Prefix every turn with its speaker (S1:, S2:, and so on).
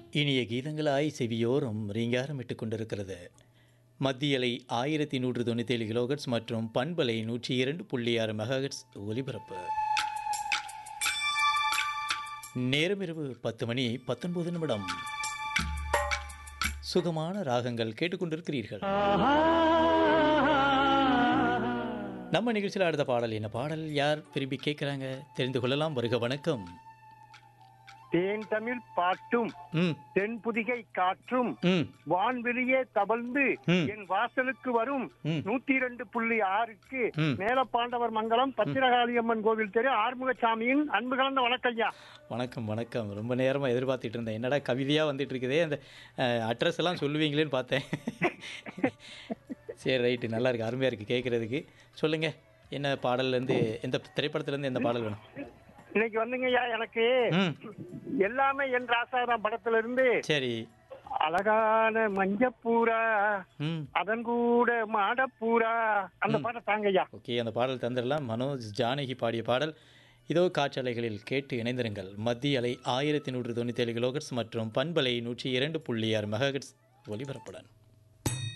S1: இனிய கீதங்களாய் செவியோரம் ரீங்காரமிட்டுக் கொண்டிருக்கிறது மத்தியலை ஆயிரத்தி நூற்று தொண்ணூத்தேழு கிலோகட்ஸ் மற்றும் பண்பலை நூற்றி இரண்டு புள்ளி ஆறு மெகாஹெட்ஸ் ஒலிபரப்பு நேரம் இரவு பத்து மணி பத்தொன்பது நிமிடம் சுகமான ராகங்கள் கேட்டுக்கொண்டிருக்கிறீர்கள் நம்ம நிகழ்ச்சியில் அடுத்த பாடல் என்ன பாடல் யார் விரும்பி கேட்குறாங்க தெரிந்து கொள்ளலாம் வருக வணக்கம்
S2: தேன் தமிழ் பாட்டும்
S1: ம்
S2: தென்புதிகை காற்றும்
S1: ம்
S2: வான்வெளியே தவழ்ந்து
S1: ம்.
S2: என் வாசலுக்கு வரும்
S1: ம்.
S2: நூத்தி இரண்டு புள்ளி ஆறுக்கு
S1: ம்.
S2: மேலப்பாண்டவர் மங்கலம் பத்திரகாளியம்மன் கோவில் தெரு ஆறுமுகசாமியின் அன்பு கலந்த வணக்கம்யா
S1: வணக்கம் வணக்கம் ரொம்ப நேரமாக எதிர்பார்த்துட்டு இருந்தேன் என்னடா கவிதையாக வந்துட்டு இருக்குதே அந்த அட்ரஸ் எல்லாம் சொல்லுவீங்களேன்னு பார்த்தேன் சரி ரைட்டு நல்லா இருக்கு அருமையாக இருக்குது கேட்குறதுக்கு சொல்லுங்கள் என்ன பாடல்லேருந்து எந்த திரைப்படத்துலேருந்து எந்த பாடல் வேணும்
S2: இன்னைக்கு வந்துங்கய்யா எனக்கு
S1: ம்
S2: எல்லாமே என் ராசாதான் படத்துல இருந்து
S1: சரி
S2: அழகான மஞ்சப்பூரா
S1: ம்
S2: அதன் கூட மாடப்பூரா அந்த பாடம் தாங்கய்யா
S1: ஓகே அந்த பாடல் தந்துடலாம் மனோஜ் ஜானகி பாடிய பாடல் இதோ காற்றலைகளில் கேட்டு இணைந்திருங்கள் மத்திய அலை ஆயிரத்தி நூற்று தொண்ணூத்தேழு கிலோகட்ஸ் மற்றும் பண்பலை நூற்றி இரண்டு புள்ளி ஆறு மெகாஹெட்ஸ் ஒலிபரப்புடன்